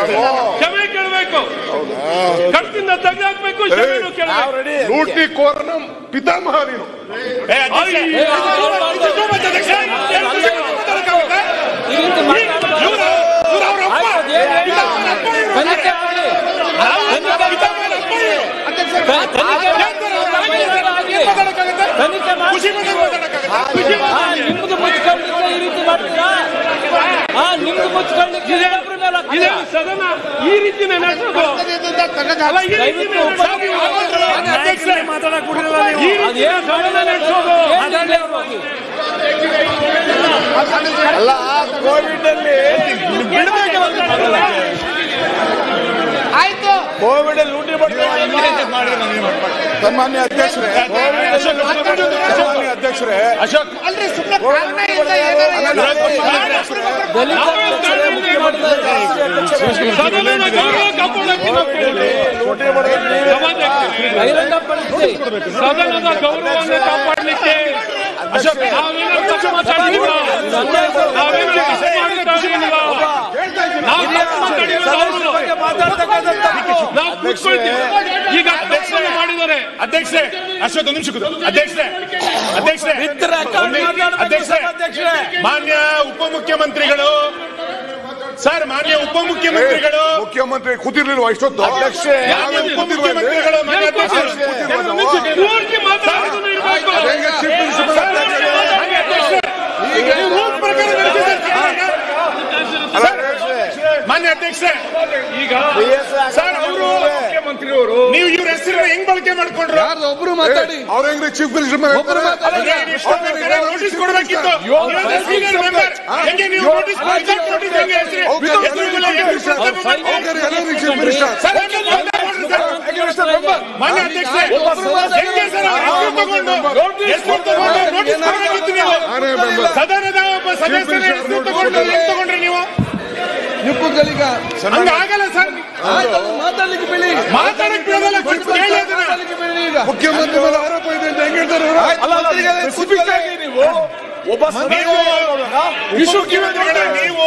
ಕ್ಷಮೆ ಕೇಳಬೇಕು ಕತ್ತಿಂದ ತೆಗೆದಾಕ್ಬೇಕು ಕ್ಷಮೆನೂ ಕೇಳಬೇಕು ಲೂಟಿಕೋರನ ಪಿತಾಮಹ ನೀನು ಈ ರೀತಿ ಮಾತಾಡೋದು ತನಿಖೆ ಮಾಡಿ ತನಿಖೆ ಮಾಡಿ ಆ, ನಿಮ್ದು ಮುಚ್ಕೊಳ್ಳಿಕ್ಕೆ ಈ ರೀತಿ ಮಾಡ್ತೀರಾ ಆ ನಿಮ್ದು ಮುಚ್ಕೊಳ್ಳಿಕ್ಕೆ ಇನ್ನೊಬ್ರ ಮೇಲೆ ಹಾಕ್ತೀರಾ? ಇದೇನು ಸದನ ಈ ರೀತಿನೇ ನಡೆಸೋದು ಅಲ್ಲ, ಈ ರೀತಿನೇ ನಡೆಸೋದು. ಈ ರೀತಿನೇ ಸದನ ನಡೆಸೋದು ಏನಿದೆ ಹೋಗಿ? ಅಲ್ಲ ಕೋವಿಡ್ ಅಲ್ಲಿ ಆಯ್ತು ಕೋವಿಡ್ ಅಲ್ಲಿ ಲೂಟಿ ಸನ್ಮಾನ್ಯ ಅಧ್ಯಕ್ಷರೇ ಸನ್ಮಾನ್ಯ ಅಧ್ಯಕ್ಷರೇ ಅಲ್ರಿ ಸುಮ್ಮನೆ ಕಾರಣ ಇಲ್ಲ ಏನಾರ ದಲಿತ ಅಧ್ಯಕ್ಷರೇ, ಮುಖ್ಯಮಂತ್ರಿ ಸದನದ ಗೌರವ ಕಾಪಾಡಕ್ಕೆ ನಾವು ಕೇಳಿದ್ದೇವೆ. ಸಭಾಧ್ಯಕ್ಷರೇ, ಬಹಿರಂಗಪಡಿಸಿ ಸದನದ ಗೌರವವನ್ನು ಕಾಪಾಡಲಿಕ್ಕೆ ನಾವೇನಾದ್ರು ತಪ್ಪು ಮಾತಾಡಿಲ್ವಾ? ನಾವೇನಾದ್ರು ತಪ್ಪು ಮಾತಾಡಿಲ್ವಾ? ನಾವು ತಪ್ಪು ಮಾತಾಡಿರೋದು ಅವರು. ನಾವು ಕೂತ್ಕೊಳ್ತೀವಿ ಈಗ ತಪ್ಪನ್ನು ಮಾಡಿದ್ದಾರೆ ಅಧ್ಯಕ್ಷರೇ ಅಶ್ವತ್ ಒಂದು ನಿಮಿಷ ಕೂತು. ಅಧ್ಯಕ್ಷರೇ ಅಧ್ಯಕ್ಷರೇ ಮಿತ್ರ ಅಕೌಂಟ್ ಮಾತಾಡ್ಬೇಕು ಅಧ್ಯಕ್ಷರೇ ಸಭಾಧ್ಯಕ್ಷರೇ. ಮಾನ್ಯ ಉಪಮುಖ್ಯಮಂತ್ರಿಗಳು ಸರ್ ಮಾನ್ಯ ಉಪಮುಖ್ಯಮಂತ್ರಿಗಳು ಮುಖ್ಯಮಂತ್ರಿ ಕೂತಿರ್ಲಿಲ್ವಾ ಇಷ್ಟೊತ್ತು ಅಧ್ಯಕ್ಷೆ ಮಾನ್ಯ ಉಪಮುಖ್ಯಮಂತ್ರಿಗಳು ಮಾನ್ಯ ಅಧ್ಯಕ್ಷರು ಪೂರ್ತಿ ಮಾತಾಡೋದನ್ನ ಇರ್ಬೇಕು. ಹೆಂಗೆ chief municipal ಅಧ್ಯಕ್ಷರು? ಮಾನ್ಯ ಅಧ್ಯಕ್ಷರೇ, ನೀವು rules ಪ್ರಕಾರ ನಡೆಸಿದ್ರೆ ಸರ್, ಮಾನ್ಯ ಅಧ್ಯಕ್ಷರೇ ಈಗ ಸರ್ ಅವರು ನೀವು ಇವ್ರ ಹೆಸರನ್ನ ಹೆಂಗ್ ಬಳಕೆ ಮಾಡ್ಕೊಂಡ್ರು ಒಬ್ರು ಮಾತಾಡಿ ಅವ್ರ ಹೆಂಗ್ರಿ ಚೀಫ್ ಮಿನಿಸ್ಟರ್ ಅವ್ರಿಗೆ ಇಷ್ಟೊಂದು ನೋಟಿಸ್ ಕೊಡ್ಬೇಕಿತ್ತು ಇವಾಗ senior member. ಹೆಂಗೆ ನೀವು ನೋಟಿಸ್ ನೋಟಿಸ್ ಹೆಂಗೆ ಹೆಸರು ಹೆಸರು ಮೇಲೆ ಹೆಂಗೆ ತಪ್ಪು ಮಾಡ್ಕೊಂಡು? ಚೀಫ್ ಮಿನಿಸ್ಟರ್ ಸರ್, ಹೆಂಗೆ ಸರ್? ಮಾನ್ಯ ಅಧ್ಯಕ್ಷರೇ ಹೆಂಗೆ ಸರ್ ಅವ್ರ ಹೆಸರು ತಗೊಂಡು ಹೆಸರು ತಗೊಂಡು ನೋಟಿಸ್ ಕೊಡ್ಬೇಕಿತ್ತು ನೀವು ಸದನದ ಒಬ್ಬ ಸದಸ್ಯರ ಹೆಸರು ತಗೊಂಡು ಹೆಂಗ್ ತಗೊಂಡ್ರಿ ನೀವು ನಿಪ್ಪುಗಳಿಗ ಹಂಗ ಆಗಲ್ಲ ಸರ್ ಮಾತಾಡ್ಲಿಕ್ಕೆ ಬಿಡಿ ಮಾತಾಡಕ್ ಬಿಡೋದಲ್ಲ ಸ್ವಲ್ಪ ಕೇಳಿ ಅದನ್ನ ಮಾತಾಡ್ಲಿಕ್ಕೆ ಬಿಡಿ ಈಗ ಮುಖ್ಯಮಂತ್ರಿ ಮೇಲೆ ಆರೋಪ ಇದೆ ಅಂತ ಹೆಂಗ್ ಹೇಳ್ತಾರೆ ಇವರು? ನೀವು ಮುಖ್ಯಮಂತ್ರಿಗಳೇ, ನೀವು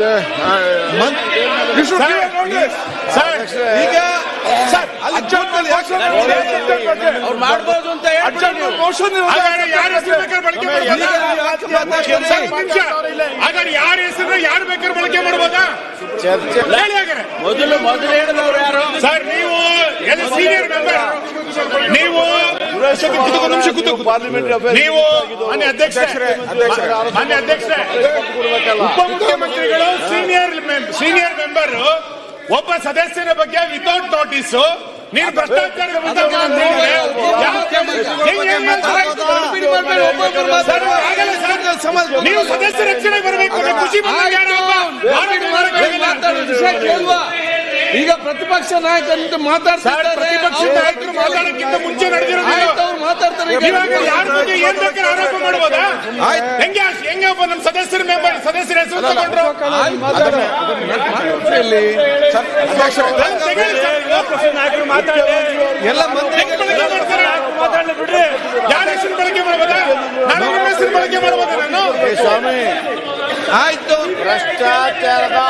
ವಿಶ್ವ ಸರ್, ಸರ್ ಈಗ ಸರ್ ಅಲ್ಲಿ ಅಜ್ಜಂತಲ್ಲಿ ಅವ್ರು ಮಾಡ್ಬೋದು ಅಂತ ಮೋಷನ್ ಹಾಗಾದ್ರೆ ಯಾರ ಹೆಸರು ಬೇಕಾದ್ರೆ ಬಳಕೆ ಮಾಡ್ಬೋದಾ ಸರ್, ನಿಮಿಷ. ಹಾಗಾದ್ರೆ ಯಾರ ಹೆಸರು ಯಾರು ಬೇಕಾದ್ರೆ ಬಳಕೆ ಮಾಡ್ಬೋದಾ ಹೇಳಿ ಹಾಗಾದ್ರೆ ಮೊದಲು ಮೊದಲು ಹೇಳಿದವರು ಯಾರು ಸರ್ ನೀವು ಎಲ್ಲ ಸೀನಿಯರ್ ಮೆಂಬರ್ ನೀವು ಒಂದು ನಿಮಿಷ ಕೂತು ನೀವು ಮಾನ್ಯ ಅಧ್ಯಕ್ಷರೇ ಮಾನ್ಯ ಅಧ್ಯಕ್ಷರೇ ಉಪಮುಖ್ಯಮಂತ್ರಿಗಳು ಸೀನಿಯರ್ ಸೀನಿಯರ್ ಮೆಂಬರ್ ಒಬ್ಬ ಸದಸ್ಯರ ಬಗ್ಗೆ ವಿತೌಟ್ ನೋಟಿಸ್ ನೀವು ಭ್ರಷ್ಟಾಚಾರ ವಿರುದ್ಧ ಮಾತಾಡ್ತಿದ್ರೆ ಯಾವ- ಹೆಂಗ್ ಹೆಂಗ್ ಮಾತಾಡ್ತಿದ್ರೆ? ಸರ್, ಆಗಲ್ಲ ಸರ್. ನೀವು ಸದಸ್ಯ ರಕ್ಷಣೆ ಬರಬೇಕು ನೀವು ಖುಷಿ ಬಂದಾಗ ಯಾರು ಒಬ್ಬ ಆರೋಪ ಮಾಡೋಕ್ಕಾಗಲ್ಲ. ಈಗ ಪ್ರತಿಪಕ್ಷ ನಾಯಕ ಅಂತ ಸರ್ ಮಾತಾಡ್ತಾರೆ ಪ್ರತಿಪಕ್ಷ ನಾಯಕರು ಮಾತಾಡಕ್ಕಿಂತ ಮುಂಚೆ ನಡೆದಿರೋದು ಅವ್ರು ಮಾತಾಡ್ತಾರೆ ಈಗ. ಇವಾಗ ಯಾರ ಬಗ್ಗೆ ಏನ್ ಬೇಕಾದ್ರೆ ಆರೋಪ ಮಾಡ್ಬೋದಾ ಹೆಂಗೆ ಹೆಂಗೆ ಒಬ್ಬ ನಮ್ಮ ಸದಸ್ಯರ ಮೆಂಬರ್ ಸದಸ್ಯರ ಹೆಸರು ತಗೊಂಡ್ರು ಆಯ್ತು, ಮಾತಾಡು. ಮಾತಾಡ್ತಾರೆ ಇಲ್ಲಿ. ಅದನ್ನ ತೆಗೀರಿ ಸರ್ ನೀವು. ಎಲ್ಲ ಮಂತ್ರಿ ಹೆಂಗ್ ಬಳಕೆ ಮಾಡ್ತಾರೆ? ಯಾರ ಹೆಸರು ಬಳಕೆ ಮಾಡ್ಬೋದಾ ನಾನು ನಿಮ್ಮ ಹೆಸರು ಬಳಕೆ ಮಾಡ್ಬೋದಾ ನಾನು ಆಯ್ತು ಭ್ರಷ್ಟಾಚಾರದ